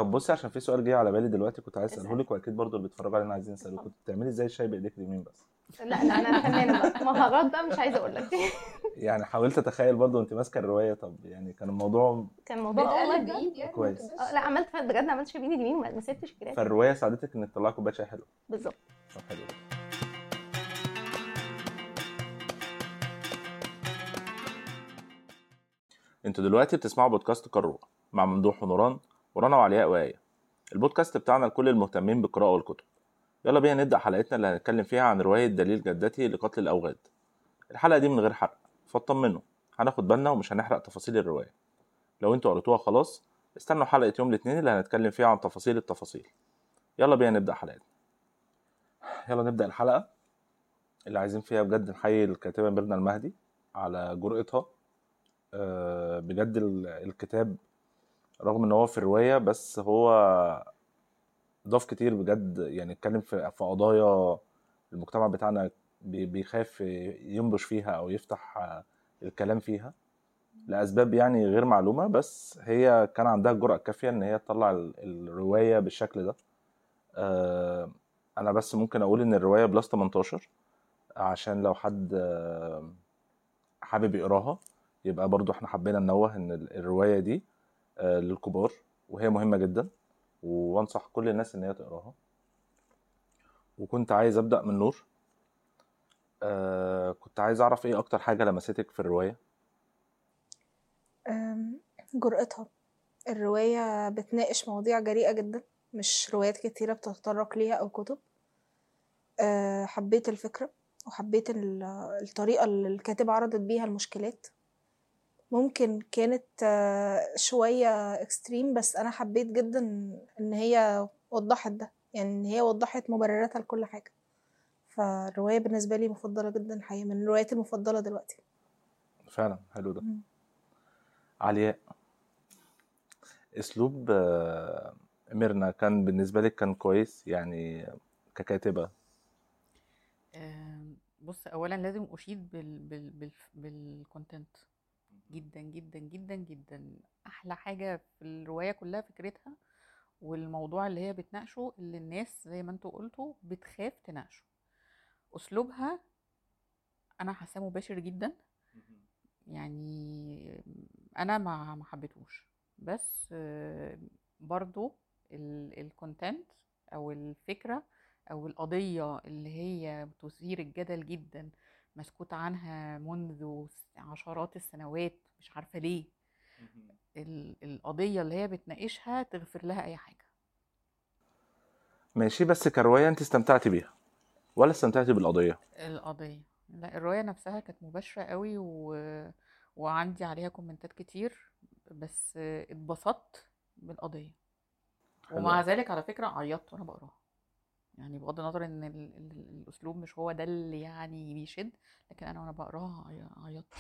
طب بصي عشان في سؤال جه على بالي دلوقتي كنت عايز اساله لك واكيد برضو اللي بيتفرجوا علينا عايزين يسالوه كنت بتعملي ازاي الشاي بايديك اليمين بس لا لا انا فنانه بقى مهارات بقى مش عايزه اقول لك يعني حاولت اتخيل برضو انت ماسكه الروايه طب يعني كان الموضوع كان الموضوع اه والله بتقلب بجد بايد يعني كويس. بس. آه، لا عملت بجد ما عملتش بايدي اليمين وما ما سبتش كده فالروايه ساعدتك انك تطلعي كوبايه شاي حلو بالظبط طب حلو جدا. انتوا دلوقتي بتسمعوا بودكاست قارورة مع ممدوح ونوران ورنا وعلياء وآية البودكاست بتاعنا لكل المهتمين بالقراءة والكتب يلا بينا نبدأ حلقتنا اللي هنتكلم فيها عن رواية دليل جدتي لقتل الأوغاد الحلقة دي من غير حرق فاطمنوا هناخد بالنا ومش هنحرق تفاصيل الرواية لو انتوا قريتوها خلاص استنوا حلقة يوم الاثنين اللي هنتكلم فيها عن تفاصيل التفاصيل يلا بينا نبدأ حلقتنا يلا نبدأ الحلقة اللي عايزين فيها بجد نحيي الكاتبة ميرنا المهدي على جرأتها آه، بجد ال- الكتاب رغم ان هو في الرواية بس هو ضاف كتير بجد يعني اتكلم في في قضايا المجتمع بتاعنا بي- بيخاف ينبش فيها او يفتح آه، الكلام فيها لاسباب يعني غير معلومة بس هي كان عندها الجرأة الكافية ان هي تطلع ال- الرواية بالشكل ده آه، انا بس ممكن اقول ان الرواية بلس 18 عشان لو حد آه، حابب يقراها يبقى برضو احنا حبينا ننوه ان ال- الرواية دي آه، للكبار وهي مهمة جدا وانصح كل الناس ان هي تقراها وكنت عايز ابدأ من نور آه، كنت عايز اعرف ايه اكتر حاجة لمستك في الرواية أم، جرأتها الرواية بتناقش مواضيع جريئة جدا مش روايات كتيرة بتتطرق ليها أو كتب أه، حبيت الفكرة وحبيت ال- الطريقة اللي الكاتب عرضت بيها المشكلات ممكن كانت أه، شوية اكستريم بس أنا حبيت جدا إن هي وضحت ده يعني إن هي وضحت مبرراتها لكل حاجة فالرواية بالنسبة لي مفضلة جدا الحقيقة من الروايات المفضلة دلوقتي فعلا حلو ده مم. علياء اسلوب آه، ميرنا كان بالنسبة لك كان كويس يعني ككاتبة آم، بص اولا لازم اشيد بال بال بال بالكونتنت جدا جدا جدا جدا احلى حاجه في الروايه كلها فكرتها والموضوع اللي هي بتناقشه اللي الناس زي ما انتوا قلتوا بتخاف تناقشه اسلوبها انا حاساه مباشر جدا يعني انا ما ما حبيتهوش بس آه، برضو الكونتنت او الفكره او القضيه اللي هي بتثير الجدل جدا مسكوت عنها منذ عشرات السنوات مش عارفه ليه ال- القضيه اللي هي بتناقشها تغفر لها اي حاجه ماشي بس كرواية انت استمتعتي بيها ولا استمتعتي بالقضية القضيه لا الروايه نفسها كانت مباشره قوي و... وعندي عليها كومنتات كتير بس اتبسطت بالقضيه حلو ومع أوي. ذلك على فكرة عيطت وانا بقراها يعني بغض النظر ان ال ال الاسلوب مش هو ده اللي يعني بيشد لكن انا وانا بقراها عي- عيطت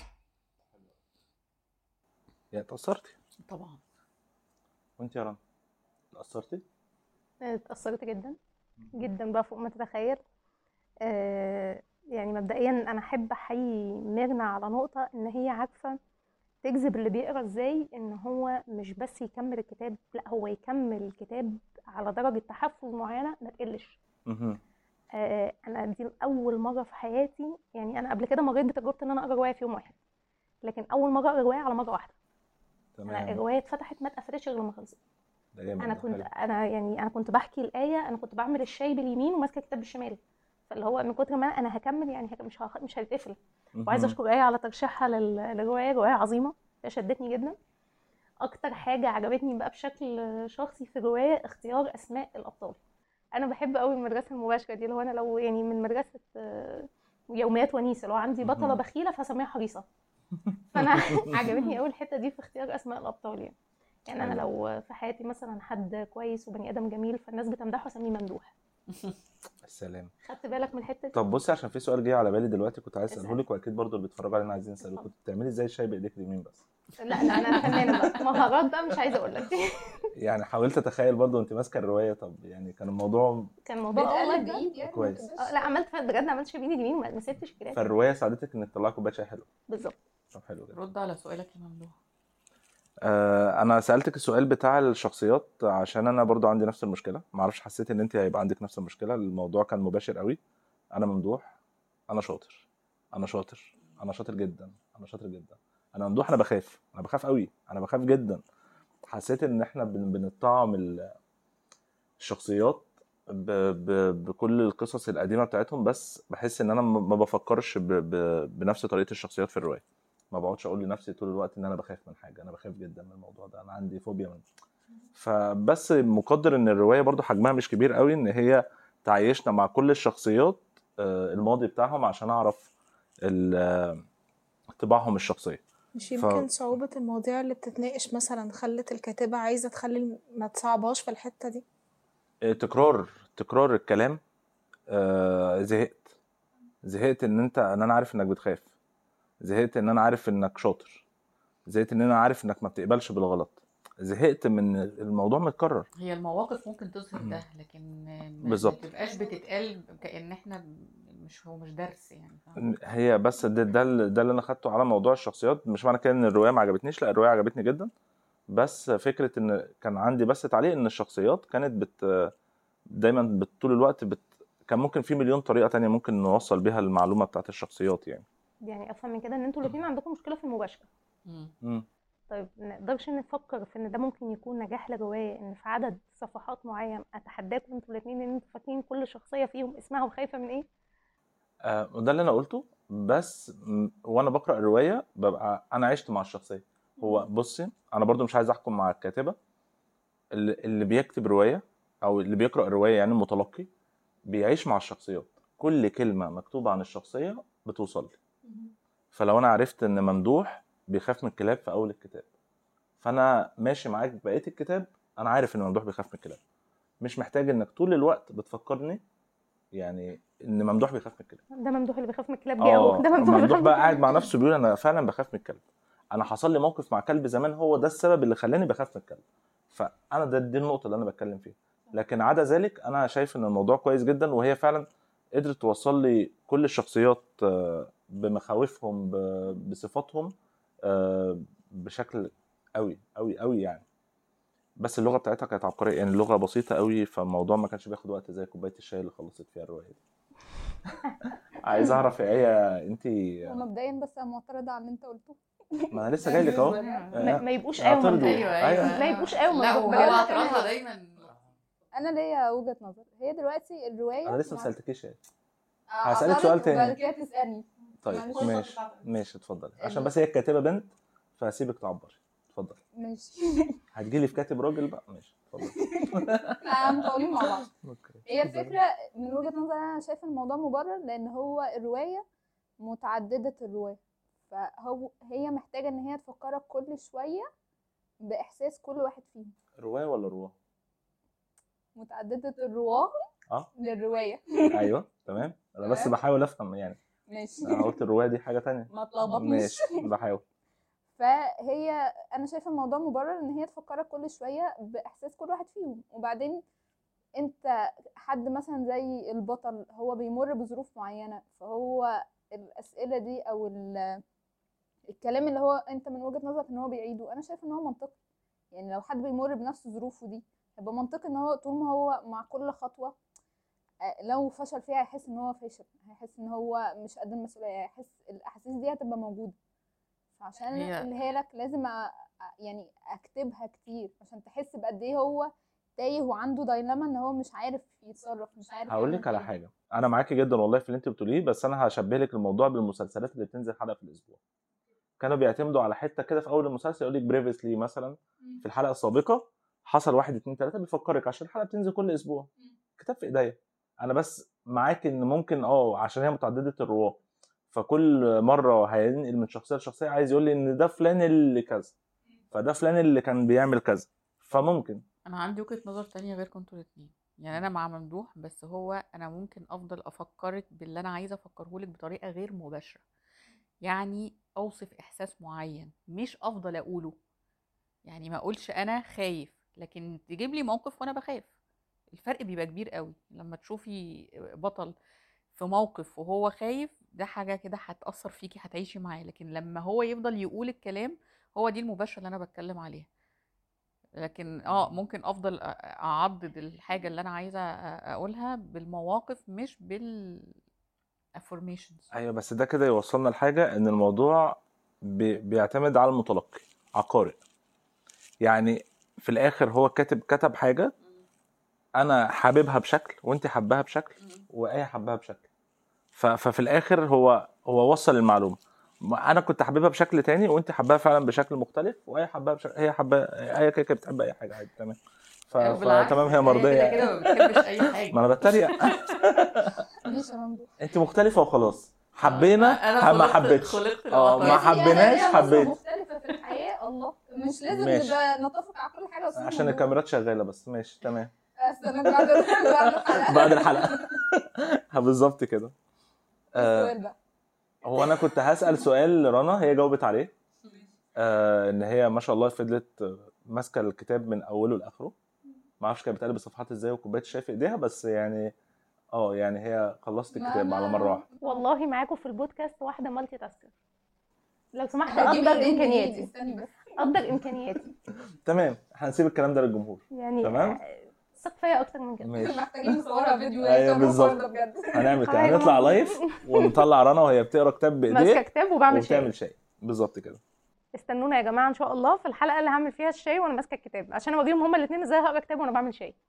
يعني اتأثرتي طبعا وانت يا رنا اتأثرتي اتأثرت جدا جدا بقى فوق ما تتخيل آه، يعني مبدئيا انا احب احيي ميرنا على نقطة ان هي عارفة تجذب اللي بيقرا ازاي ان هو مش بس يكمل الكتاب لا هو يكمل الكتاب على درجة تحفظ معينة ما تقلش مهم. آه، انا دي اول مرة في حياتي يعني انا قبل كده مريت بتجربة ان انا اقرا رواية في يوم واحد لكن اول مرة اقرا رواية على مرة واحدة انا تمام الرواية اتفتحت ما اتقفلتش غير لما خلصت ده جامد انا ده، كنت حلو. انا يعني انا كنت بحكي الايه انا كنت بعمل الشاي باليمين وماسكه الكتاب بالشمال فاللي هو من كتر ما انا أنا هكمل يعني هك- مش هخ- مش هيتقفل وعايزه مهم. اشكر ايه على ترشيحها لل- للروايه روايه عظيمه هي شدتني جدا اكتر حاجه عجبتني بقى بشكل شخصي في الروايه اختيار اسماء الابطال انا بحب قوي المدرسه المباشره دي اللي هو انا لو يعني من مدرسه آه، يوميات ونيسه لو عندي بطله مهم. بخيله فهسميها حريصه فانا عجبتني قوي الحته دي في اختيار اسماء الابطال يعني يعني انا حلو. لو في حياتي مثلا حد كويس وبني ادم جميل فالناس بتمدحه اسميه ممدوح السلام خدت بالك من الحته دي طب بصي عشان في سؤال جه على بالي دلوقتي كنت عايز اساله اسأل. لك واكيد برضو اللي بيتفرجوا علينا عايزين يسالوه اتفضل. كنت بتعملي ازاي الشاي بايديك اليمين بس لا لا انا فنانه بقى مهارات بقى مش عايزه اقول لك يعني حاولت اتخيل برضو انت ماسكه الروايه طب يعني كان الموضوع كان الموضوع اه والله بتقلب بجد بايد يعني كويس. بس. آه، لا عملت بجد ما عملتش بايدي اليمين وما ما سبتش كده فالروايه ساعدتك انك تطلعي كوبايه شاي حلو بالظبط طب حلو جدا رد على سؤالك يا ممدوح آه، انا سالتك السؤال بتاع الشخصيات عشان انا برضو عندي نفس المشكله ما اعرفش حسيت ان انت هيبقى عندك نفس المشكله الموضوع كان مباشر قوي انا ممدوح انا شاطر انا شاطر انا شاطر جدا انا شاطر جدا انا ممدوح انا بخاف انا بخاف قوي انا بخاف جدا حسيت ان احنا بن- بنطعم ال- الشخصيات ب... ب... بكل القصص القديمه بتاعتهم بس بحس ان انا م- ما بفكرش ب... ب... بنفس طريقه الشخصيات في الروايه ما بقعدش اقول لنفسي طول الوقت ان انا بخاف من حاجه انا بخاف جدا من الموضوع ده انا عندي فوبيا من فبس مقدر ان الروايه برضو حجمها مش كبير قوي ان هي تعيشنا مع كل الشخصيات آه، الماضي بتاعهم عشان اعرف ال- آه، طباعهم الشخصيه مش ف- يمكن صعوبة المواضيع اللي بتتناقش مثلا خلت الكاتبة عايزة تخلي ما تصعبهاش في الحتة دي آه، تكرار تكرار الكلام آه، زهقت زهقت ان انت ان انا عارف انك بتخاف زهقت ان انا عارف انك شاطر زهقت ان انا عارف انك ما بتقبلش بالغلط زهقت من الموضوع متكرر هي المواقف ممكن تظهر ده لكن ما بالظبط. ما تبقاش بتتقال كأن احنا مش هو مش درس يعني فاهم؟ هي بس ده ده, اللي- ده اللي انا خدته على موضوع الشخصيات مش معنى كده ان الروايه ما عجبتنيش لا الروايه عجبتني جدا بس فكره ان كان عندي بس تعليق ان الشخصيات كانت بت دايما بت- طول الوقت بت كان ممكن في مليون طريقه تانية ممكن نوصل بيها المعلومه بتاعت الشخصيات يعني يعني افهم من كده ان انتوا الاثنين عندكم مشكله في المباشره مم. مم. طيب نقدرش نفكر في ان ده ممكن يكون نجاح للروايه ان في عدد صفحات معين اتحداكم انتوا الاثنين ان انتوا فاكرين كل شخصيه فيهم اسمها وخايفه من ايه آه، وده اللي انا قلته بس م- وانا بقرا الروايه ببقى انا عشت مع الشخصيه هو بصي انا برضو مش عايز احكم مع الكاتبه اللي اللي بيكتب روايه او اللي بيقرا الروايه يعني المتلقي بيعيش مع الشخصيات كل كلمه مكتوبه عن الشخصيه بتوصل لي فلو انا عرفت ان ممدوح بيخاف من الكلاب في اول الكتاب فانا ماشي معاك بقيه الكتاب انا عارف ان ممدوح بيخاف من الكلاب مش محتاج انك طول الوقت بتفكرني يعني ان ممدوح بيخاف من الكلاب ده ممدوح اللي بيخاف من الكلاب جه اهو اه ده ممدوح اللي ممدوح بيخاف بقى من قاعد الكلاب. مع نفسه بيقول انا فعلا بخاف من الكلب انا حصل لي موقف مع كلب زمان هو ده السبب اللي خلاني بخاف من الكلب فانا ده دي النقطه اللي انا بتكلم فيها لكن عدا ذلك انا شايف ان الموضوع كويس جدا وهي فعلا قدرت توصل لي كل الشخصيات آه، بمخاوفهم ب- بصفاتهم آه، بشكل قوي قوي قوي يعني بس اللغه بتاعتها كانت عبقريه يعني اللغه بسيطه قوي فالموضوع ما كانش بياخد وقت زي كوبايه الشاي اللي خلصت فيها الروايه دي عايز اعرف يا ايه انت ومبدئيا بس انا معترضه على اللي انت قلته ما انا لسه جاي لك اهو ما, ما يبقوش قوي اعترضوا. ممدوح ايوه أيوة. ما يبقوش قوي لا ممدوح وهو بجد. اعتراضها دايما انا ليا وجهه نظر هي دلوقتي الروايه انا لسه ما مع- سالتكيش ايه آه، هسألك أعترض سؤال تاني. وبعد كده تسالني طيب معلش. ماشي ماشي اتفضلي عشان ال- بس هي الكاتبه بنت فهسيبك تعبري اتفضلي ماشي هتجيلي في كاتب راجل بقى ماشي اتفضلي احنا مطولين مع بعض اوكي هي الفكره من وجهه نظري انا شايفه الموضوع مبرر لان هو الروايه متعدده الروايه فهو هي محتاجه ان هي تفكرك كل شويه باحساس كل واحد فيهم روايه ولا رواه متعدده الرواه اه للروايه ايوه تمام انا بس تمام. بحاول افهم يعني ماشي انا قلت الروايه دي حاجه تانية ما تلخبطنيش ماشي بحاول فهي انا شايفه الموضوع مبرر ان هي تفكرك كل شويه باحساس كل واحد فيهم وبعدين انت حد مثلا زي البطل هو بيمر بظروف معينه فهو الاسئله دي او ال- الكلام اللي هو انت من وجهه نظرك ان هو بيعيده انا شايفه ان هو منطقي يعني لو حد بيمر بنفس ظروفه دي هيبقى منطقي ان هو طول ما هو مع كل خطوه آه، لو فشل فيها هيحس ان هو فاشل هيحس ان هو مش قد المسؤوليه هيحس الاحاسيس دي هتبقى موجوده فعشان هي- اقولها لك لازم أ... أ- يعني اكتبها كتير عشان تحس بقد ايه هو تايه وعنده دايلاما ان هو مش عارف يتصرف مش عارف هقول يعمل لك على إيه. حاجه انا معاكي جدا والله في اللي انت بتقوليه بس انا هشبه لك الموضوع بالمسلسلات اللي بتنزل حلقه في الاسبوع كانوا بيعتمدوا على حته كده في اول المسلسل يقول لك بريفيسلي مثلا في الحلقه السابقه حصل واحد اتنين تلاته بيفكرك عشان الحلقه بتنزل كل اسبوع كتاب في ايديا انا بس معاك ان ممكن اه عشان هي متعدده الرواه فكل مره هينقل من شخصيه لشخصيه عايز يقول لي ان ده فلان اللي كذا فده فلان اللي كان بيعمل كذا فممكن انا عندي وجهة نظر تانية غير كنتوا الاتنين يعني انا مع ممدوح بس هو انا ممكن افضل افكرك باللي انا عايزه افكره لك بطريقه غير مباشره يعني اوصف احساس معين مش افضل اقوله يعني ما اقولش انا خايف لكن تجيب لي موقف وانا بخاف الفرق بيبقى كبير قوي لما تشوفي بطل في موقف وهو خايف ده حاجه كده هتاثر فيكي هتعيشي معاه لكن لما هو يفضل يقول الكلام هو دي المباشره اللي انا بتكلم عليها لكن اه ممكن افضل أ- اعضد الحاجه اللي انا عايزه أ- اقولها بالمواقف مش بال affirmations ايوه بس ده كده يوصلنا لحاجه ان الموضوع بي... بيعتمد على المتلقي على القارئ يعني في الاخر هو كاتب كتب حاجه انا حاببها بشكل وانت حباها بشكل وايه حباها بشكل ف... ففي الاخر هو هو وصل المعلومه ما انا كنت حاببها بشكل تاني وانت حباها فعلا بشكل مختلف وايه حباها بشكل هي حباها هي كده كده بتحب اي حاجه عادي تمام ف... بالعكس، فتمام هي مرضيه كده كده ما بتحبش اي حاجه ما انا بتريق مفيش يا ممدوح انت مختلفه وخلاص حبينا انا ما خلقت- حبيتش خلقت اه للعطاء. ما حبيناش يعني حبيت مختلفة في الحياة الله مش لازم ماشي. نبقى نتفق على كل حاجة أصلا عشان الكاميرات شغاله بس ماشي تمام استنى بعد بعد الحلقة بعد الحلقه بالظبط كده آه السؤال بقى هو انا كنت هسال سؤال لرنا هي جاوبت عليه آه ان هي ما شاء الله فضلت آه، ماسكه الكتاب من اوله لاخره ما اعرفش كانت بتقلب الصفحات ازاي وكوبايه الشاي في ايديها بس يعني اه يعني هي خلصت ما الكتاب أنا- على مره واحده والله معاكم في البودكاست واحده مالتي تاسكر لو سمحت هجيب قدر إيدين امكانياتي جديد، استني بس قدر امكانياتي تمام هنسيب الكلام ده للجمهور يعني تمام. آه، ثق فيا اكتر من كده ماشي محتاجين نصورها فيديو أيوة يعني بالظبط. النهاردة بجد هنعمل كده أيوة. هنطلع لايف ونطلع رنا وهي بتقرا كتاب ماسكه بايديها كتاب وبعمل شاي وبتعمل شاي بالظبط كده استنونا يا جماعه ان شاء الله في الحلقه اللي هعمل فيها الشاي وانا ماسكه الكتاب عشان اوريهم هما الاثنين ازاي هقرا كتاب وانا بعمل شاي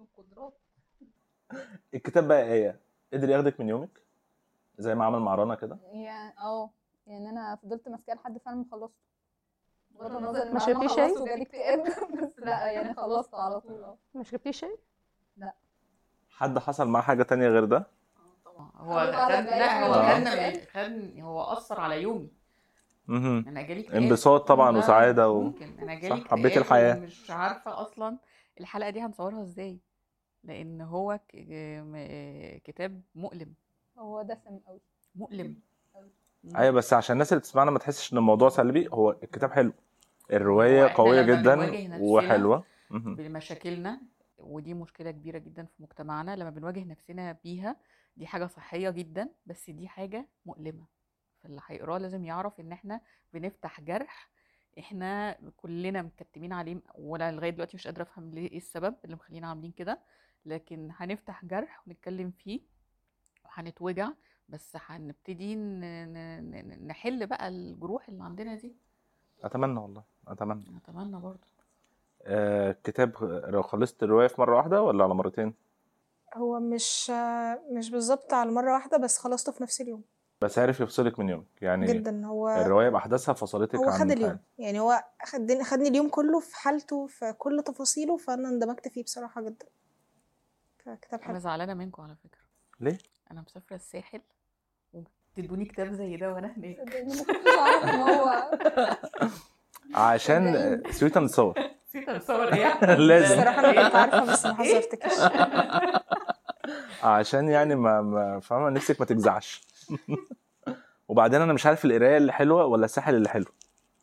الكتاب بقى ايه قدر ياخدك من يومك زي ما عمل مع رنا كده يعني اه يعني انا فضلت ماسكاه لحد فعلا ما خلصته بغض النظر إن ما بعد شربتيش شاي؟ خلصته جالي اكتئاب بس لا يعني خلصته على طول اه ما شربتيش شاي حد حصل معاه حاجه تانية غير ده طبعا هو أول على خد بالي لا هو آه. خدنا خد هو اثر على يومي مهم. انا جالي اكتئاب. انبساط طبعا لا، وسعاده و... ممكن انا جالي صح، حبيت اكتئاب الحياة. ومش عارفه اصلا الحلقه دي هنصورها ازاي لان هو ك- م- كتاب مؤلم هو دسم قوي مؤلم ايوه بس عشان الناس اللي بتسمعنا ما تحسش ان الموضوع سلبي هو الكتاب حلو الروايه هو إحنا قويه لما جدا بنواجه نفسنا وحلوه مهم. بمشاكلنا ودي مشكله كبيره جدا في مجتمعنا لما بنواجه نفسنا بيها دي حاجه صحيه جدا بس دي حاجه مؤلمه فاللي هيقراه لازم يعرف ان احنا بنفتح جرح احنا كلنا مكتمين عليه وانا لغايه دلوقتي مش قادره افهم ليه ايه السبب اللي مخلينا عاملين كده لكن هنفتح جرح ونتكلم فيه وهنتوجع بس هنبتدي ن- ن- ن- نحل بقى الجروح اللي عندنا دي اتمنى والله اتمنى اتمنى برضه آه كتاب لو خلصت الروايه في مره واحده ولا على مرتين هو مش مش بالظبط على مرة واحدة بس خلصته في نفس اليوم بس عارف يفصلك من يومك يعني جدا هو الروايه باحداثها فصلتك هو عن خد اليوم حاجة. يعني هو خدني خدني اليوم كله في حالته في كل تفاصيله فانا اندمجت فيه بصراحة جدا فكتاب انا حلو زعلانه منكم على فكره ليه انا مسافره الساحل وتدوني كتاب زي ده وانا هناك صدقني ما كنتش اعرف ان هو عشان صدقيني. سويت نتصور نسيت اتصور ايه لازم. بصراحة انا كنت عارفة بس ما حذرتكش عشان يعني ما, ما فاهمه نفسك ما تجزعش وبعدين انا مش عارف القرايه اللي حلوه ولا الساحل اللي حلو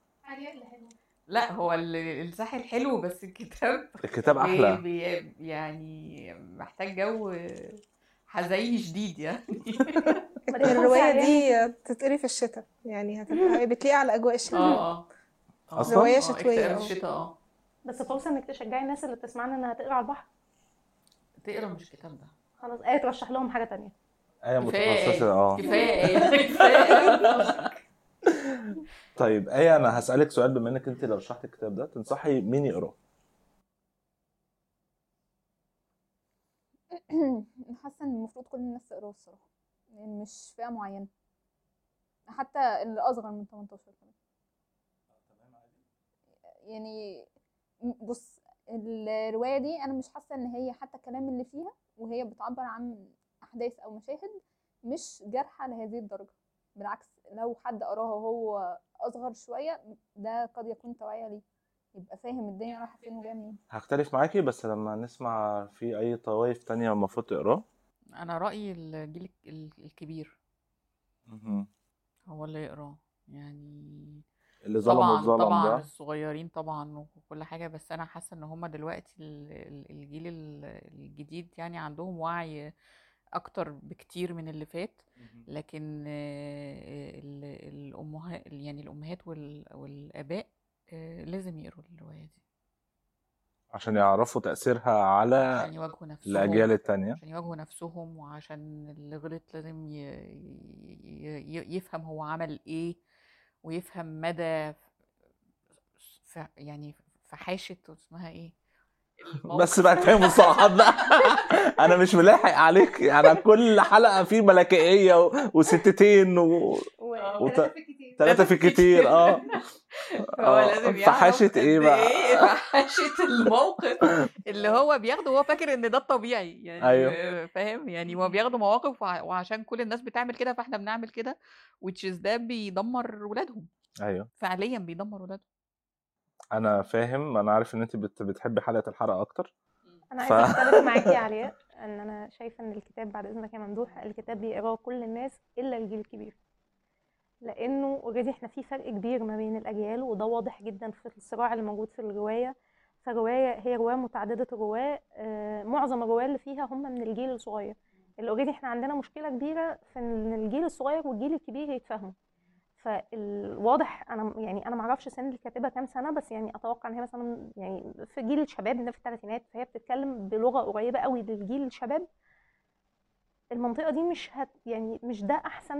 لا هو ال- الساحل حلو بس الكتاب الكتاب بي احلى بي يعني محتاج جو حزيني شديد يعني ما تدخلش الرواية عليها. دي تتقري في الشتاء يعني هتبقى بتليق على أجواء الشتاء اه اه أصلاً؟ رواية آه، شتوية، اكتئاب اه. الشتاء اه بس فرصه انك تشجعي الناس اللي بتسمعنا انها تقرا على البحر تقرا مش الكتاب ده خلاص ايه ترشح لهم حاجه تانية ايه كفايه متخصصه آية. اه كفايه آية. كفايه طيب ايه انا هسالك سؤال بما انك انت اللي رشحت الكتاب ده تنصحي مين يقراه حاسه ان المفروض كل الناس تقراه الصراحه يعني مش فئه معينه حتى اللي اصغر من 18 كمان يعني م- بص الروايه دي انا مش حاسه ان هي حتى الكلام اللي فيها وهي بتعبر عن احداث او مشاهد مش جارحه لهذه الدرجه بالعكس لو حد قراها وهو اصغر شويه ده قد يكون توعيه ليه يبقى فاهم الدنيا رايحه فين وجايه منين هختلف معاكي بس لما نسمع في اي طوائف تانية المفروض تقراه انا رايي الجيل ال- الكبير مهم. هو اللي يقراه يعني اللي ظلم طبعا والظلم طبعا ده الصغيرين طبعا وكل حاجه بس انا حاسه ان هم دلوقتي ال- ال- الجيل ال- الجديد يعني عندهم وعي اكتر بكتير من اللي فات لكن آه، ال- الامهات يعني الامهات وال- والاباء آه، لازم يقروا الرواية دي عشان يعرفوا تأثيرها على عشان يواجهوا نفسهم الأجيال التانية عشان يواجهوا نفسهم وعشان اللي غلط لازم ي... ي... ي- يفهم هو عمل ايه ويفهم مدى ف... يعني فحاشة اسمها ايه بس بقى كفايه مصطلحات بقى انا مش ملاحق عليك يعني كل حلقه في ملكائيه و- وستتين و... وت- ثلاثه في كتير اه هو آه، لازم يعرف فحاشة قد إيه بقى؟ ايه فحاشة الموقف اللي هو بياخده وهو فاكر ان ده الطبيعي يعني أيوه. فاهم يعني هو بياخدوا مواقف وع- وعشان كل الناس بتعمل كده فاحنا بنعمل كده which is ده بيدمر ولادهم ايوه فعليا بيدمر ولادهم انا فاهم انا عارف ان انت بت... بتحبي حلقه الحلقه اكتر انا ف- عايزه اختلف معاكي يا علياء ان انا شايفه ان الكتاب بعد اذنك يا ممدوح الكتاب بيقراه كل الناس الا الجيل الكبير لانه اوريدي احنا في فرق كبير ما بين الاجيال وده واضح جدا في الصراع اللي موجود في الروايه فالروايه هي روايه متعدده الرواه آه، معظم الرواه اللي فيها هم من الجيل الصغير اللي اوريدي احنا عندنا مشكله كبيره في ان الجيل الصغير والجيل الكبير يتفاهموا فالواضح انا يعني انا ما اعرفش سن الكاتبه كام سنه بس يعني اتوقع ان هي مثلا يعني في جيل الشباب إن في الثلاثينات فهي بتتكلم بلغه قريبه قوي للجيل الشباب المنطقه دي مش هت يعني مش ده احسن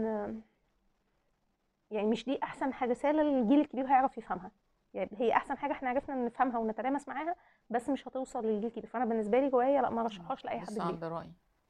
يعني مش دي احسن حاجه رساله للجيل الكبير هيعرف يفهمها يعني هي احسن حاجه احنا عرفنا نفهمها ونتلامس معاها بس مش هتوصل للجيل الكبير فانا بالنسبه لي روايه لا ما ارشحهاش لاي حد لسه كبير عند رأي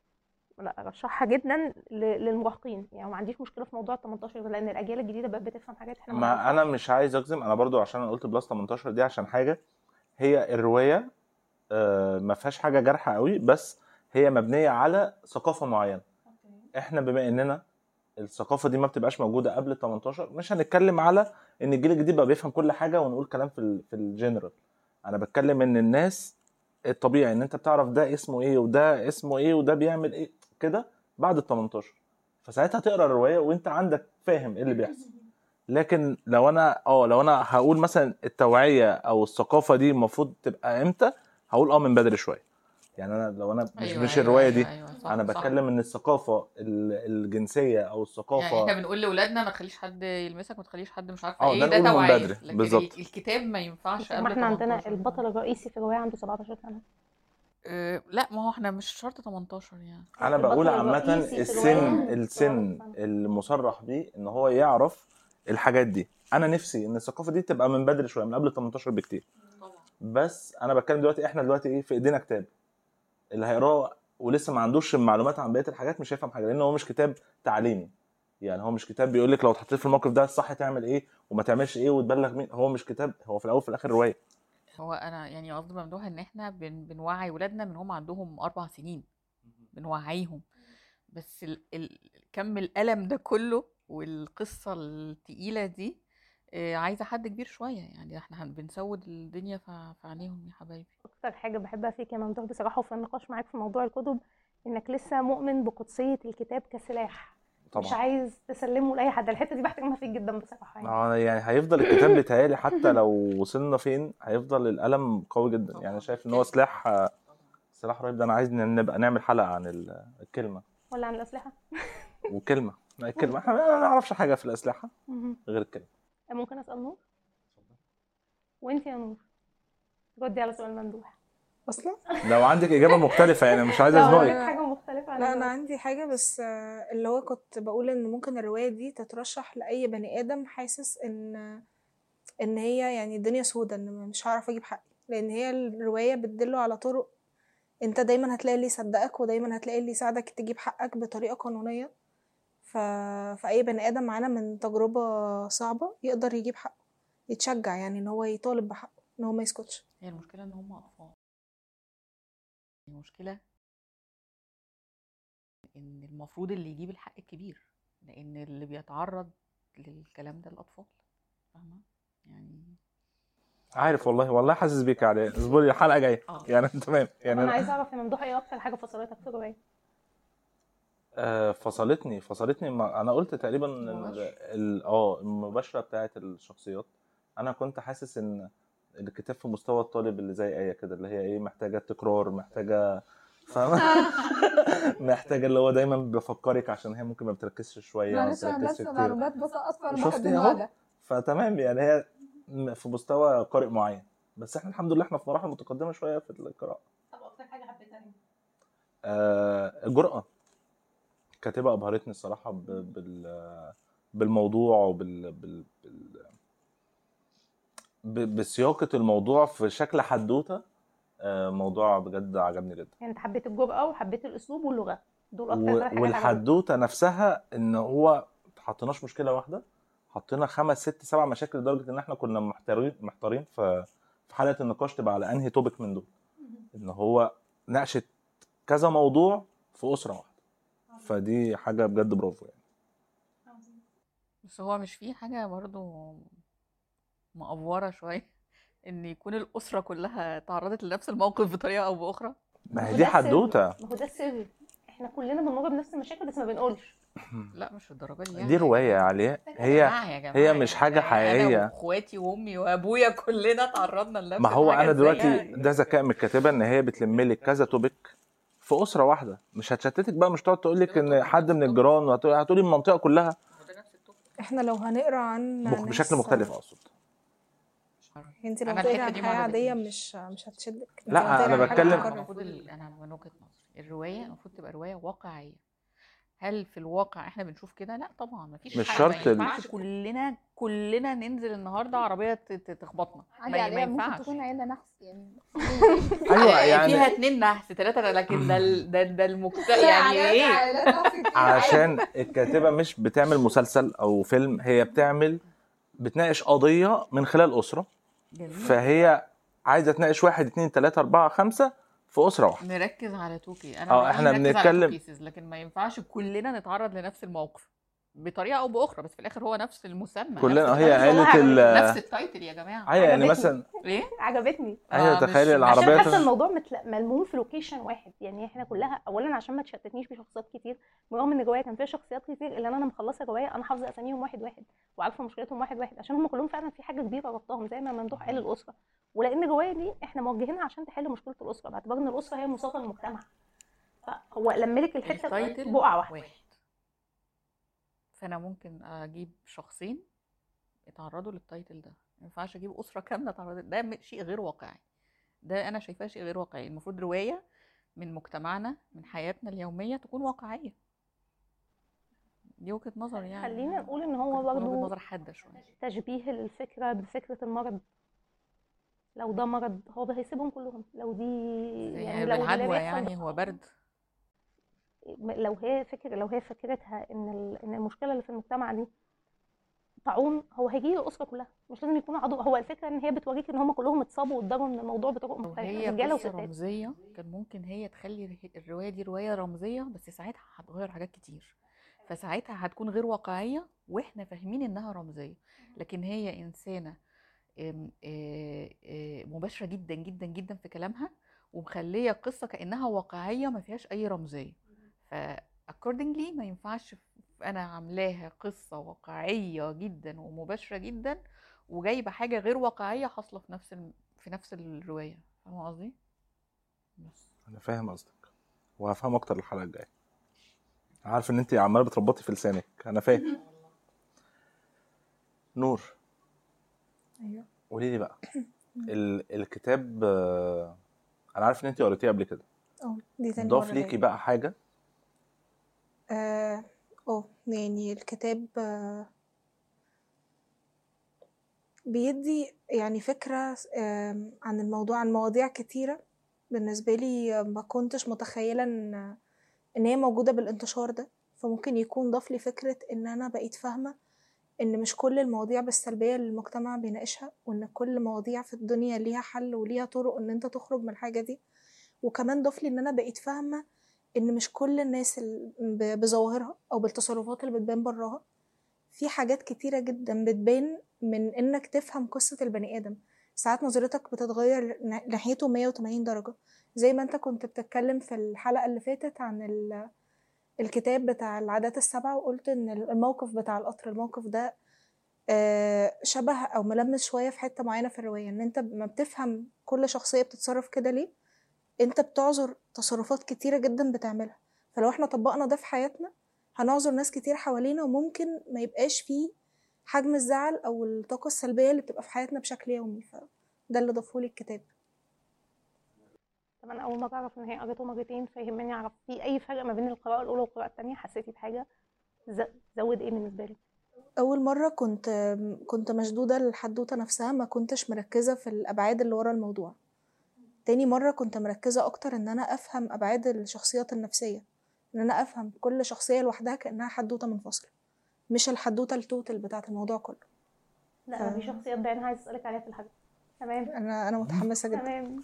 لا ارشحها جدا ل- للمراهقين يعني ما عنديش مشكله في موضوع ال 18 ده لان الاجيال الجديده بقت بتفهم حاجات احنا ما ما نعرفهاش. انا مش عايز اجزم انا برضو عشان انا قلت بلس 18 دي عشان حاجه هي الروايه آه، ما فيهاش حاجه جارحه قوي بس هي مبنيه على ثقافه معينه احنا بما اننا الثقافه دي ما بتبقاش موجوده قبل ال 18 مش هنتكلم على ان الجيل الجديد بقى بيفهم كل حاجه ونقول كلام في ال في الجنرال انا بتكلم ان الناس الطبيعي ان انت بتعرف ده اسمه ايه وده اسمه ايه وده بيعمل ايه كده بعد ال 18 فساعتها تقرا الروايه وانت عندك فاهم ايه اللي بيحصل لكن لو انا اه لو انا هقول مثلا التوعيه او الثقافه دي المفروض تبقى امتى هقول اه من بدري شويه يعني انا لو انا مش أيوة مش أيوة الروايه أيوة دي أيوة صح انا صح. بتكلم ان الثقافه ال- الجنسيه او الثقافه يعني احنا بنقول لاولادنا ما تخليش حد يلمسك ما تخليش حد مش عارفه اه، ايه ده ده نقوله من توعيه بدري، لكن بالظبط. ال- الكتاب ما ينفعش ما قبل احنا عندنا 18 البطل الرئيسي في الروايه عنده 17 سنه أه لا ما هو احنا مش شرط 18 يعني انا البطل بقول عامه الرئيسي في السن الرواية السن سنة. المصرح بيه ان هو يعرف الحاجات دي انا نفسي ان الثقافه دي تبقى من بدري شويه من قبل 18 بكتير بس انا بتكلم دلوقتي احنا دلوقتي ايه في ايدينا كتاب اللي هيقراه ولسه ما عندوش معلومات عن بقيه الحاجات مش هيفهم حاجه لان هو مش كتاب تعليمي يعني هو مش كتاب بيقول لك لو اتحطيت في الموقف ده الصح تعمل ايه وما تعملش ايه وتبلغ مين هو مش كتاب هو في الاول وفي الاخر روايه هو انا يعني قصدي ممدوح ان احنا بن بنوعي ولادنا من هم عندهم اربع سنين بنوعيهم بس ال ال كم الالم ده كله والقصه التقيله دي آه، عايزه حد كبير شويه يعني احنا هن- بنسود الدنيا في في عينيهم يا حبايبي اكتر حاجه بحبها فيك يا ممدوح بصراحه وفي النقاش معاك في موضوع الكتب انك لسه مؤمن بقدسيه الكتاب كسلاح مش طبعا عايز تسلمه لاي حد الحته دي بحترمها فيك جدا بصراحه يعني آه، يعني هيفضل الكتاب بيتهيألي حتى لو وصلنا فين هيفضل القلم قوي جدا يعني شايف ان هو سلاح آه، سلاح رهيب ده انا عايز إن نبقى نعمل حلقه عن ال- الكلمه ولا عن الاسلحه وكلمه لا الكلمه احنا ما نعرفش حاجه في الاسلحه مهم. غير الكلمه ممكن اسال نور وانت يا نور ردي على سؤال ممدوح اصلا لو عندك اجابه مختلفه يعني مش عايز لو ازنقك عندك حاجه مختلفه عن لا انا النور. عندي حاجه بس آه، اللي هو كنت بقول ان ممكن الروايه دي تترشح لاي بني ادم حاسس ان ان هي يعني الدنيا سودة ان مش هعرف اجيب حقي لان هي الروايه بتدله على طرق انت دايما هتلاقي اللي يصدقك ودايما هتلاقي اللي يساعدك تجيب حقك بطريقه قانونيه ف... فاي بني ادم معانا من تجربه صعبه يقدر يجيب حقه يتشجع يعني ان هو يطالب بحقه ان هو ما يسكتش هي المشكله ان هم اطفال المشكله ان المفروض اللي يجيب الحق الكبير لان اللي بيتعرض للكلام ده الاطفال فاهمه يعني عارف والله والله حاسس بيك يا علي اصبري الحلقه جايه اه يعني تمام يعني انا أنا- عايزه اعرف يا ممدوح ايه اكتر حاجه فصلتك في الروايه آه، فصلتني فصلتني ما انا قلت تقريبا ال- المباشرة. ال- اه المباشره بتاعت الشخصيات انا كنت حاسس ان الكتاب في مستوى الطالب اللي زي ايه كده اللي هي ايه محتاجه تكرار محتاجه فاهمه محتاجه اللي هو دايما بيفكرك عشان هي ممكن ما بتركزش شويه ما معلش انا بتركزش بس كتير معلومات بسقط فانا شفتي بحب اهو النوع ده فتمام يعني هي م- في مستوى قارئ معين بس احنا الحمد لله احنا في مراحل متقدمه شويه في القراءه طب اكتر حاجه حبيتها آه الجرأة كاتبة أبهرتني الصراحة ب- بال بالموضوع وبال بال بال ب- بسياقة الموضوع في شكل حدوتة آه موضوع بجد عجبني جدا يعني انت حبيت الجرأة وحبيت الاسلوب واللغه دول اكتر و- ثلاث حاجات عجبوك. والحدوتة نفسها إن هو حطيناش مشكلة واحدة حطينا خمس ست سبع مشاكل لدرجة إن إحنا كنا محتارين محتارين في في حلقة النقاش تبقى على أنهي توبيك من دول إن هو ناقشت كذا موضوع في أسرة واحدة فدي حاجة بجد برافو يعني بس هو مش في حاجة برضو مأفورة شوية ان يكون الأسرة كلها تعرضت لنفس الموقف بطريقة أو بأخرى ما ما هي هو دي ده السر. حدوتة ما هو ده السر احنا كلنا بنمر بنفس المشاكل بس ما بنقولش لا مش الدرجة دي يعني دي رواية يا علياء يا هي جماعة يا جماعة هي يا مش جماعة. حاجة أنا حقيقية. واخواتي وأمي وأبويا كلنا تعرضنا لنفس ما هو الحاجة أنا إزاي دلوقتي يعني؟ ده ذكاء من الكاتبة إن هي بتلم لك كذا توبيك في أسرة واحدة مش هتشتتك بقى مش تقعد تقول لك إن حد من الجيران وهتقول- هتقولي المنطقة كلها هو ده نفس التوبيك. احنا لو هنقرا عن مخ- ناس- بشكل مختلف أقصد مش عارفة. انت لو أنا هتقري الحتة عن دي حياه ما عاديه عجبتنيش. مش مش هتشدك انت لا، لو هتقري أنا عن حاجة بتكلم- مكررة. المفروض ال- انا من وجهة نظري الرواية المفروض تبقى رواية واقعية هل في الواقع احنا بنشوف كده لا طبعا مفيش مش حاجة- شرط ما ال- ينفعش كلنا كلنا ننزل النهارده عربية ت- ت- تخبطنا عادي ما, ما عليها ممكن ينفعش تكون عيله نحس يعني أيوة يعني فيها اتنين نحس ثلاثة لكن ده ال- ده ده المجتمع يعني ايه عشان الكاتبة مش بتعمل مسلسل أو فيلم هي بتعمل بتناقش قضية من خلال أسرة جميل فهي عايزة تناقش واحد اتنين تلاتة أربعة خمسة في أسرة واحدة نركز على توكي انا اه، معاك احنا نركز على بنتكلم- two pieces، لكن ما ينفعش كلنا نتعرض لنفس الموقف بطريقة او باخرى بس في الاخر هو نفس المسمى كلنا نفس هي التايتل. عيلة ال نفس التايتل يا جماعة أيوة يعني عجبتني. مثلا ايه عجبتني أيوة آه، مش- تخيلي مش- العربية عشان حاسه تس- الموضوع متل... ملموم في لوكيشن واحد يعني احنا كلها اولا عشان ما تشتتنيش بشخصيات كتير برغم ان الروايه كان فيها شخصيات كتير الا ان انا مخلصه الروايه انا حافظه اساميهم واحد واحد وعارفه مشكلتهم واحد واحد عشان هم كلهم فعلا في حاجه كبيره ربطهم زي ما ممدوح قال الاسره ولان الروايه دي احنا موجهينها عشان تحل مشكله الاسره باعتبار ان الاسره هي مصاغه المجتمع فهو لم لك الحته التايتل بقعه واحده واحد فانا ممكن اجيب شخصين اتعرضوا للتايتل ده ما ينفعش اجيب اسره كامله اتعرضت ده م- شيء غير واقعي ده انا شايفاه شيء غير واقعي المفروض روايه من مجتمعنا من حياتنا اليوميه تكون واقعيه دي وجهه نظر يعني خلينا نقول ان هو ممكن تكون برضه وجهه نظر حاده شويه تشبيه الفكره بفكره المرض لو ده مرض هو هيسيبهم كلهم لو دي يعني يعني لو اللي بالعدوى بيحصل يعني هو برد لو هي فكر لو هي فكرتها ان ال- ان المشكله اللي في المجتمع دي طاعون هو هيجي الاسره كلها مش لازم يكونوا عضو هو الفكره ان هي بتوريك ان هم كلهم اتصابوا واتضروا من الموضوع بطرق لو مختلفه هي رجاله قصة وستات رمزية كان ممكن هي تخلي الر- الرواية دي رواية رمزية بس ساعتها هتغير حاجات كتير فساعتها هتكون غير واقعية واحنا فاهمين انها رمزية لكن هي انسانة آم، آه، آه، مباشرة جدا جدا جدا في كلامها ومخلية القصة كأنها واقعية ما فيهاش أي رمزية ف accordingly ما ينفعش ف- أنا عاملاها قصة واقعية جدا ومباشرة جدا وجايبة حاجة غير واقعية حاصلة في نفس الم... في نفس الرواية فاهمة قصدي؟ بس انا فاهم قصدك وهفهم اكتر الحلقه الجايه عارف ان انت عماله بتربطي في لسانك انا فاهم نور ايوه قولي لي بقى ال- الكتاب آه، انا عارف ان انت قريتيه قبل كده اه دي تاني ضاف مرة ليكي ليا. بقى حاجه اه اه يعني الكتاب آه، بيدي يعني فكرة آم، عن الموضوع عن مواضيع كتيرة بالنسبة لي آه، ما كنتش متخيلة ان ان هي موجودة بالانتشار ده فممكن يكون ضاف لي فكرة ان انا بقيت فاهمة ان مش كل المواضيع بالسلبية اللي المجتمع بيناقشها وان كل مواضيع في الدنيا ليها حل وليها طرق ان انت تخرج من الحاجة دي وكمان ضاف لي ان انا بقيت فاهمة ان مش كل الناس ال- ب- بظواهرها او بالتصرفات اللي بتبان براها في حاجات كتيرة جدا بتبان من انك تفهم قصة البني ادم ساعات نظرتك بتتغير ن- ناحيته 180 درجة زي ما انت كنت بتتكلم في الحلقة اللي فاتت عن ال- الكتاب بتاع العادات السبعة وقلت ان الموقف بتاع القطر الموقف ده آه، شبه او ملمس شوية في حتة معينة في الرواية ان انت ما بتفهم كل شخصية بتتصرف كده ليه انت بتعذر تصرفات كتيرة جدا بتعملها فلو احنا طبقنا ده في حياتنا هنعذر ناس كتير حوالينا وممكن ما يبقاش فيه حجم الزعل او الطاقه السلبيه اللي بتبقى في حياتنا بشكل يومي فده اللي ضافهولي الكتاب طب انا اول مره اعرف ان هي قريته مرتين فيهمني اعرف في اي فرق ما بين القراءه الاولى والقراءه الثانيه حسيتي بحاجه ز- زود ايه بالنسبه لك اول مره كنت كنت مشدوده للحدوته نفسها ما كنتش مركزه في الابعاد اللي ورا الموضوع تاني مره كنت مركزه اكتر ان انا افهم ابعاد الشخصيات النفسيه ان انا افهم كل شخصيه لوحدها كانها حدوته منفصله مش الحدوته التوتال بتاعه الموضوع كله لا انا في شخصيات بعينها عايز اسالك عليها في الحاجه تمام انا انا متحمسه جدا تمام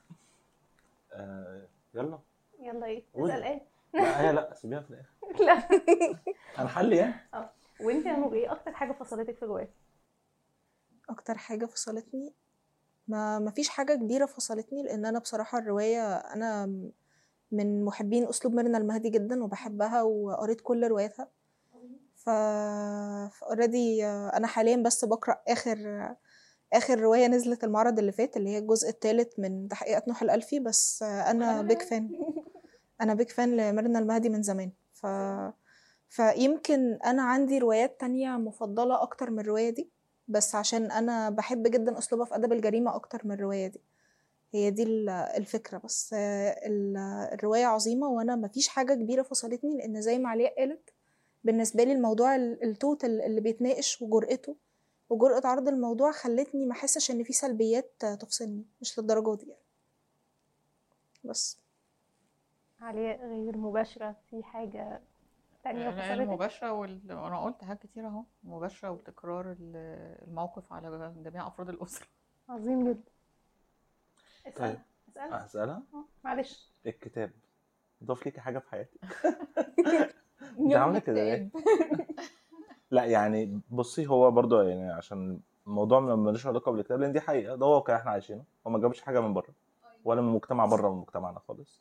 آه يلا يلا ايه قولي. تسال ايه لا هي لا سيبيها في الاخر لا انا حل يعني وانت يا نور ايه اكتر حاجه فصلتك في الروايه اكتر حاجه فصلتني ما ما فيش حاجه كبيره فصلتني لان انا بصراحه الروايه انا من محبين اسلوب ميرنا المهدي جدا وبحبها وقريت كل رواياتها ف اوريدي انا حاليا بس بقرا اخر اخر روايه نزلت المعرض اللي فات اللي هي الجزء الثالث من تحقيقات نوح الالفي بس انا بيك فان انا بيك فان لميرنا المهدي من زمان ف فيمكن انا عندي روايات تانية مفضله اكتر من الروايه دي بس عشان انا بحب جدا اسلوبها في ادب الجريمه اكتر من الروايه دي هي دي ال- الفكره بس آه، ال- الروايه عظيمه وانا مفيش حاجه كبيره فصلتني لان زي ما علياء قالت بالنسبه لي الموضوع ال- التوتال اللي بيتناقش وجرأته وجرأة عرض الموضوع خلتني ما احسش ان في سلبيات آه، تفصلني مش للدرجه دي يعني بس علياء غير مباشره في حاجه تانية لا، فصلتك المباشرة وال... أنا قلت حاجات كتير أهو المباشرة وتكرار ال- الموقف على جميع أفراد الأسرة عظيم جدا اسال طيب. اسال هسألها آه، معلش الكتاب ضاف ليكي حاجه في حياتك يوم عاملة كده ليه؟ اكتئاب. لا يعني بصي هو برضو يعني عشان الموضوع ما- ملوش علاقه بالكتاب لان دي حقيقه ده واقع احنا عايشينه هو ما جابش حاجه من بره ولا من مجتمع بره من مجتمعنا خالص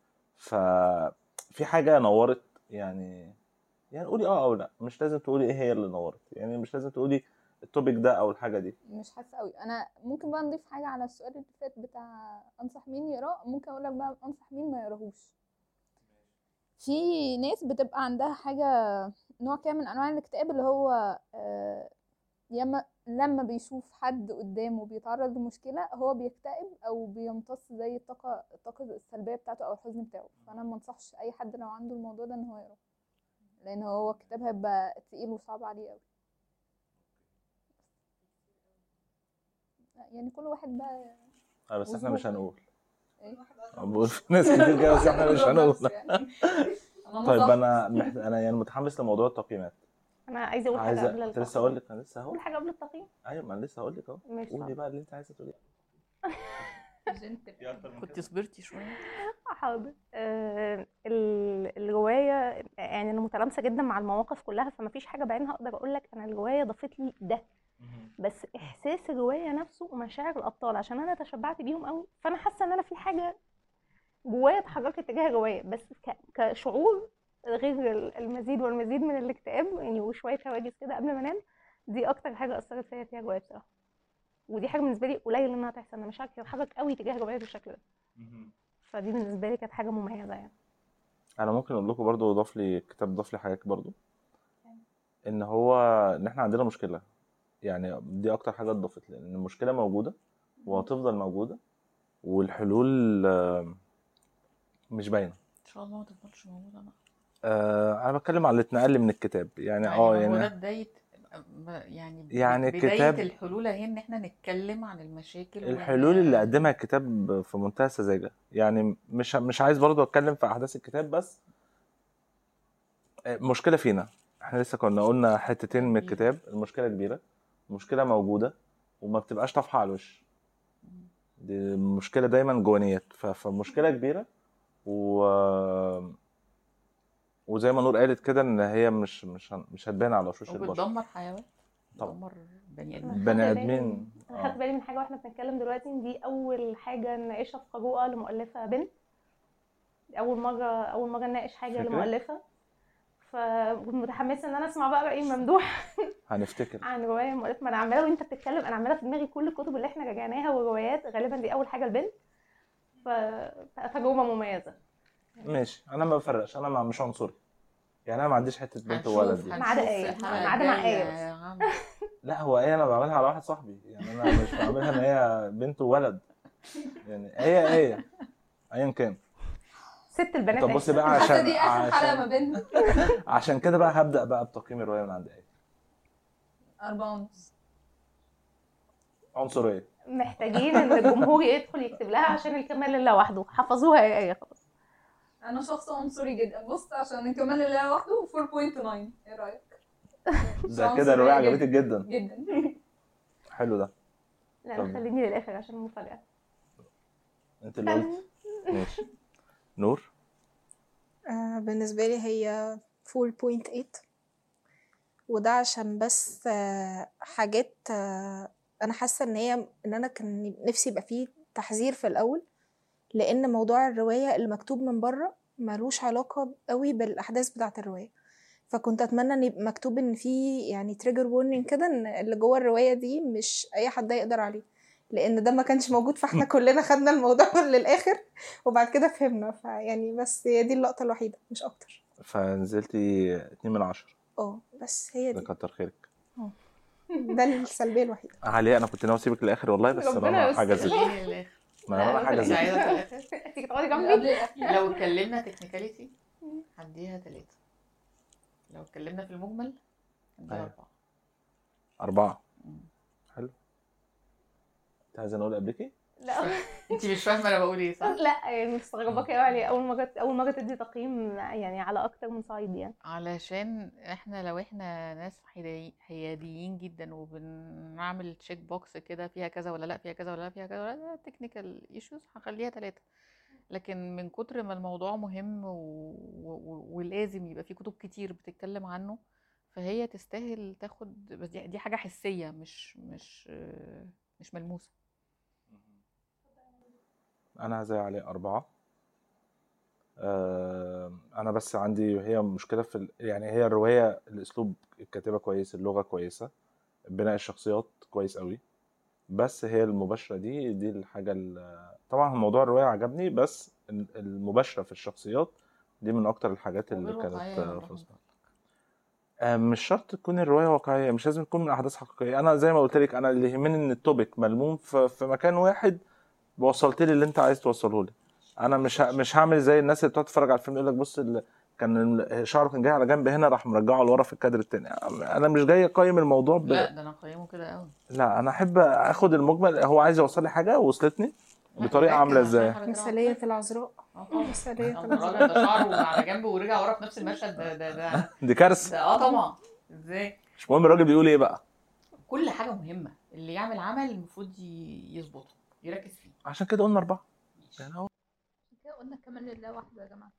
ففي حاجه نورت يعني يعني قولي اه او لا مش لازم تقولي ايه هي اللي نورت يعني مش لازم تقولي التوبيك ده او الحاجه دي مش حاسه قوي انا ممكن بقى نضيف حاجه على السؤال اللي فات بتاع انصح مين يقراه ممكن اقول لك بقى انصح مين ما يقراهوش في ناس بتبقى عندها حاجه نوع كده من انواع الاكتئاب اللي هو آه، ياما لما بيشوف حد قدامه بيتعرض لمشكله هو بيكتئب او بيمتص زي الطاقه الطاقه السلبيه بتاعته او الحزن بتاعه فانا ما انصحش اي حد لو عنده الموضوع ده ان هو يقراه لان هو الكتاب هيبقى تقيل وصعب عليه قوي يعني كل واحد بقى آه بس احنا مش وظروفه. هنقول ايه بقول في ناس كتير كده بس احنا مش هنقول بس يعني. أنا طيب نصحت. انا محت... انا يعني متحمس لموضوع التقييمات انا عايزه اقول حاجه عايزه قبل كنت لسه التقييم اقول لك انا لسه اهو اقول حاجه قبل التقييم ايوه ما انا لسه هقول لك اهو ماشي قولي حاضر. بقى اللي انت عايزه تقوليه كنت صبرتي شوية حاضر آه ال- الروايه يعني انا متلامسه جدا مع المواقف كلها فما فيش حاجه بعينها اقدر اقول لك انا الروايه ضافت لي ده بس احساس الروايه نفسه ومشاعر الابطال عشان انا تشبعت بيهم قوي فانا حاسه ان انا في حاجه جوايا اتحركت تجاه الروايه بس ك- كشعور غير ال- المزيد والمزيد من الاكتئاب يعني وشويه هواجس كده قبل ما انام دي اكتر حاجه اثرت فيا فيها الروايه بصراحه ودي حاجه بالنسبه لي قليل انها تحصل انا مشاعري بتتحرك قوي تجاه الروايه بالشكل ده فدي بالنسبه لي كانت حاجه مميزه يعني انا ممكن اقول لكم برضو ضاف لي الكتاب ضاف لي حاجات برضو ان هو ان احنا عندنا مشكله يعني دي اكتر حاجه اتضافت لي ان المشكله موجوده وهتفضل موجوده والحلول آه، مش باينه إن شاء الله ما تفضلش موجودة بقى آه، انا بتكلم على اللي اتنقل لي من الكتاب يعني اه هو ده يعني بداية يعني يعني بداية الكتاب- الحلول اهي ان احنا نتكلم عن المشاكل وإن- الحلول اللي قدمها الكتاب في منتهى السذاجه يعني مش مش عايز برضو اتكلم في احداث الكتاب بس آه، مشكله فينا احنا لسه كنا قلنا حتتين من أكيد. الكتاب المشكله كبيره المشكله موجوده وما بتبقاش طافحه على الوش دي مشكله دايما جوانيات ف- فمشكله كبيره و وزي ما نور قالت كده ان هي مش مش هن- مش هتبان على وشوش البشر وبتدمر حيوان طبعا. بتدمر بني أنا ادمين بني خدت بالي ادمين انا خدت آه. بالي من حاجه واحنا بنتكلم دلوقتي ان دي اول حاجه نناقشها في قراءه لمؤلفه بنت اول مره اول مره نناقش حاجه فكرة؟ لمؤلفه فكنت متحمسه ان انا اسمع بقى راي ممدوح هنفتكر عن روايه مؤلفه ما انا عماله وانت بتتكلم انا عماله في دماغي كل الكتب اللي احنا راجعناها والروايات غالبا دي اول حاجه البنت ف تجربه مميزه ماشي انا ما بفرقش انا ما مش عنصري يعني انا ما عنديش حته بنت هنشوف وولد دي ما عدا هنشوف آية. الحلقة ما عدا مع الجاية آية بس. يا عم لا هو ايه انا بعملها على واحد صاحبي يعني انا مش بعملها ان هي بنت وولد يعني هي ايه ايا كان ست البنات طب أهي. بصي بقى حاسه عشان دي اخر حلقه ما عشان, بيننا عشان كده بقى هبدا بقى بتقييم الروايه من عند ايه أربعة ونص عنصريه محتاجين ان الجمهور يدخل يكتب لها عشان الكمال لله وحده حفظوها يا ايه خلاص انا شخص عنصري جدا بص عشان كمان اللي لوحده 4.9 ايه رايك ده عنصرية كده الروايه جدا. عجبتك جدا جدا حلو ده لا طب. خليني للاخر عشان المفاجاه انت اللي قلت ماشي نور آه، بالنسبة لي هي 4.8 وده عشان بس آه، حاجات آه، انا حاسة ان هي ان انا كان نفسي يبقى فيه تحذير في الاول لان موضوع الرواية اللي مكتوب من بره ملوش علاقة قوي بالاحداث بتاعة الرواية فكنت اتمنى ان يبقى مكتوب ان في يعني تريجر وورنينج كده ان اللي جوه الرواية دي مش اي حد يقدر عليه لان ده ما كانش موجود فاحنا كلنا خدنا الموضوع للاخر وبعد كده فهمنا فيعني بس هي دي اللقطة الوحيدة مش أكتر فنزلتي 2 من 10 اه بس هي ده دي كتر خيرك ده السلبية الوحيدة عليا انا كنت ناوي اسيبك للاخر والله بس ربنا انا يستر. حاجه زي خليني للاخر ما انا حاجه مش زي عايزه في الاخر تيجي تقعدي قبل جنبي الأخير. لو اتكلمنا تكنيكاليتي هديها تلاتة لو اتكلمنا في المجمل هديها أيوة. أربعة أربعة مم. حلو أنت عايزة نقول قبلكي؟ لا انت مش فاهمة انا بقول ايه صح؟ لا يعني مستغرباك قوي عليه اول مره اول مره تدي تقييم يعني على اكتر من صعيد يعني علشان احنا لو احنا ناس حيادي- حياديين جدا وبنعمل تشيك بوكس كده فيها كذا ولا لا فيها كذا ولا لا فيها كذا ولا لا تكنيكال ايشوز هخليها تلاتة لكن من كتر ما الموضوع مهم و... و... ولازم يبقى في كتب كتير بتتكلم عنه فهي تستاهل تاخد بس دي, دي حاجة حسية مش مش آه، مش ملموسة أنا زي عليه أربعة آه، أنا بس عندي هي مشكلة في ال... يعني هي الرواية الأسلوب الكاتبة كويس اللغة كويسة بناء الشخصيات كويس قوي بس هي المباشرة دي دي الحاجة ال... طبعا موضوع الرواية عجبني بس ال- المباشرة في الشخصيات دي من أكتر الحاجات اللي وغير كانت واقعية آه، والله. في وسطها. آه، مش شرط تكون الرواية واقعية مش لازم تكون من أحداث حقيقية أنا زي ما قلت لك أنا اللي يهمني إن التوبيك ملموم في في مكان واحد وصلت لي اللي أنت عايز توصله لي أنا مش ه- مش هعمل زي الناس اللي بتقعد تتفرج على الفيلم يقول لك بص ال- كان ال- شعره كان جاي على جنب هنا راح مرجعه لورا في الكادر التاني أنا مش جاي أقيم الموضوع ب... لا ده انا قيمه كده قوي لا أنا أحب آخد المجمل هو عايز يوصل لي حاجة وصلتني بطريقة عاملة إزاي مثالية العذراء اه طبعا مثالية ده العذراء الراجل ده شعره على جنب ورجع ورا في نفس المشهد ده ده ده, دي كارثة ده اه طبعا ازاي مش مهم الراجل بيقول إيه بقى كل حاجه مهمه اللي يعمل عمل المفروض ي- يظبطه يركز فيه عشان كده قلنا أربعة يعني هو كده قلنا كمان لله وحده يا جماعه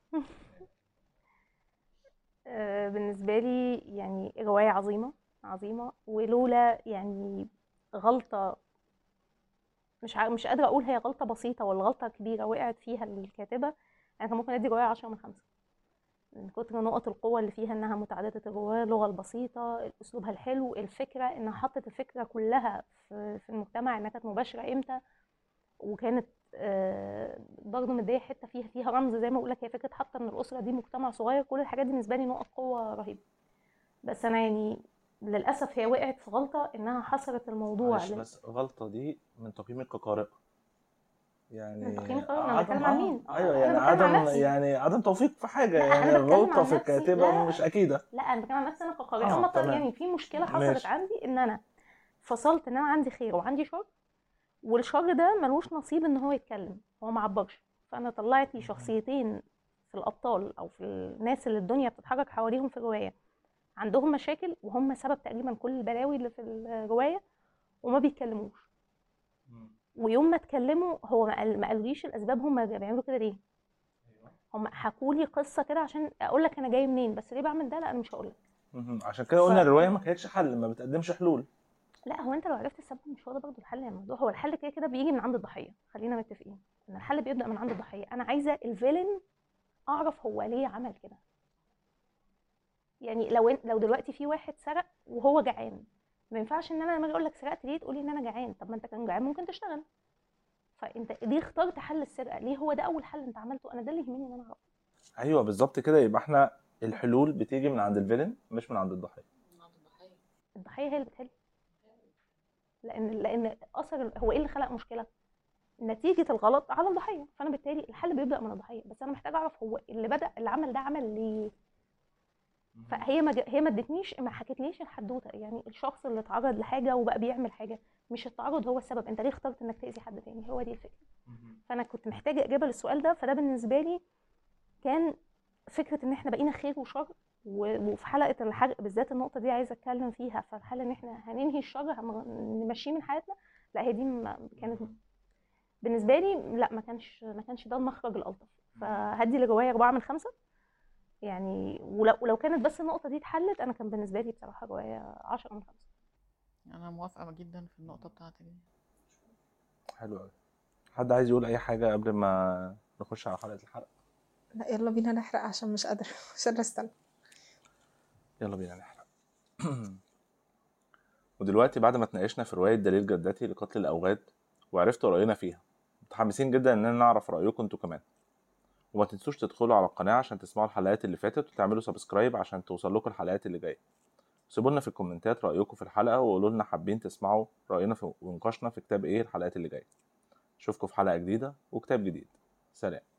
آه، بالنسبة لي يعني رواية عظيمة عظيمة ولولا يعني غلطة مش ع... مش قادرة أقول هي غلطة بسيطة ولا غلطة كبيرة وقعت فيها الكاتبة أنا كان ممكن أدي رواية عشرة من خمسة من كتر نقط القوة اللي فيها إنها متعددة الرواية اللغة البسيطة أسلوبها الحلو الفكرة إنها حطت الفكرة كلها في, في المجتمع إنها كانت مباشرة إمتى وكانت آه، برضه مديه حته فيها فيها رمز زي ما بقول لك هي فكره حاطه ان الاسره دي مجتمع صغير كل الحاجات دي بالنسبه لي نقط قوه رهيبه بس انا يعني للاسف هي وقعت في غلطه انها حصرت الموضوع معلش لل- بس غلطة دي من تقييمك كقارئة يعني من تقييمي كقارئة؟ أنا عدم- بتكلم عن آه، مين؟ ايوه أنا يعني بتكلم عن عدم نفسي. يعني عدم توفيق في حاجة لا، أنا يعني بتكلم غلطة عن في نفسي. الكاتبة لا. مش أكيدة لا انا بتكلم عن نفسي انا كقارئه آه، هما تمام. يعني في مشكله حصلت ماشي. عندي ان انا فصلت ان انا عندي خير وعندي شر والشر ده ملوش نصيب ان هو يتكلم هو ما عبرش فانا طلعت لي شخصيتين في الابطال او في الناس اللي الدنيا بتتحرك حواليهم في الروايه عندهم مشاكل وهم سبب تقريبا كل البلاوي اللي في الروايه وما بيتكلموش ويوم ما اتكلموا هو ما قال- ما قالوليش الاسباب هم بيعملوا كده ليه هم حكوا لي قصه كده عشان اقول لك انا جاي منين بس ليه بعمل ده لا انا مش هقول لك مهم. عشان كده قلنا الرواية ما كانتش حل ما بتقدمش حلول لا هو انت لو عرفت السبب مش هو ده برضه الحل يا الموضوع هو الحل كده كده بيجي من عند الضحيه خلينا متفقين ان الحل بيبدا من عند الضحيه انا عايزه الفيلن اعرف هو ليه عمل كده يعني لو إن- لو دلوقتي في واحد سرق وهو جعان ما ينفعش ان انا لما اجي اقول لك سرقت ليه تقولي ان انا جعان طب ما انت كان جعان ممكن تشتغل فانت ليه اخترت حل السرقه ليه هو ده اول حل انت عملته انا ده اللي يهمني ان انا اعرفه أيوه بالظبط كده يبقى احنا الحلول بتيجي من عند الفيلن مش من عند الضحية الضحيه هي اللي بتحل لان لان اثر هو ايه اللي خلق مشكله نتيجه الغلط على الضحيه فانا بالتالي الحل بيبدا من الضحيه بس انا محتاجه اعرف هو اللي بدا اللي عمل ده عمل ليه فهي ما ج- هي ما ادتنيش ما حكتليش الحدوته يعني الشخص اللي اتعرض لحاجه وبقى بيعمل حاجه مش التعرض هو السبب انت ليه اخترت انك تاذي حد تاني هو دي الفكره فانا كنت محتاجه اجابه للسؤال ده فده بالنسبه لي كان فكره ان احنا بقينا خير وشر و- وفي حلقه الحرق بالذات النقطه دي عايزه اتكلم فيها فهل ان احنا هننهي الشر هم- نمشيه من حياتنا لا هي دي ما- كانت بالنسبه لي لا ما كانش ما كانش ده المخرج الالطف فهدي لروايه أربعة من خمسة يعني ولو ولو كانت بس النقطه دي اتحلت انا كان بالنسبه لي بصراحه روايه عشرة من خمسة انا موافقه جدا في النقطه بتاعتك دي حلو قوي حد عايز يقول اي حاجه قبل ما نخش على حلقه الحلقه لا يلا بينا نحرق عشان مش قادرة مش قادرة استنى يلا بينا نحرق ودلوقتي بعد ما اتناقشنا في رواية دليل جدتي لقتل الأوغاد وعرفتوا رأينا فيها متحمسين جدا إننا نعرف رأيكم انتوا كمان وما تنسوش تدخلوا على القناة عشان تسمعوا الحلقات اللي فاتت وتعملوا سبسكرايب عشان توصل لكم الحلقات اللي جاية سيبوا لنا في الكومنتات رأيكم في الحلقة وقولوا لنا حابين تسمعوا رأينا في ونقاشنا في كتاب ايه الحلقات اللي جاية اشوفكم في حلقة جديدة وكتاب جديد سلام